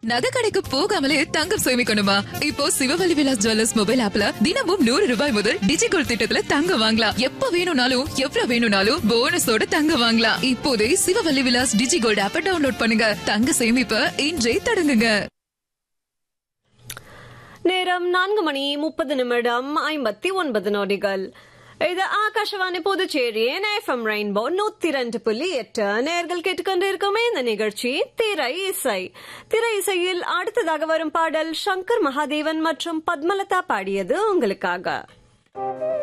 நகை கடைக்கு போகாமலே தங்கம் சேமிக்கணுமா இப்போ சிவவல்லி விலாஸ் ஜுவல்லர்ஸ் மொபைல் ஆப்ல தினமும் நூறு ரூபாய் முதல் டிஜிகோல்ட் திட்டத்துல தங்கம் வாங்கலாம் எப்ப வேணும்னாலும் எவ்வளவு வேணும்னாலும் போனஸோட தங்கம் வாங்கலாம் இப்போதே சிவவல்லி விலாஸ் டிஜிகோல்ட் ஆப்ப டவுன்லோட் பண்ணுங்க தங்க சேமிப்ப இன்றே தொடங்குங்க நேரம் நான்கு மணி முப்பது நிமிடம் ஐம்பத்தி ஒன்பது நொடிகள் இது ஆகாஷவாணி புதுச்சேரியின் எஃப்எம் ரெயின்போ நூத்தி ரெண்டு புள்ளி எட்டு நேர்கள் கேட்டுக்கொண்டிருக்குமே இந்த நிகழ்ச்சி திரை இசை திரை இசையில் அடுத்ததாக வரும் பாடல் சங்கர் மகாதேவன் மற்றும் பத்மலதா பாடியது உங்களுக்காக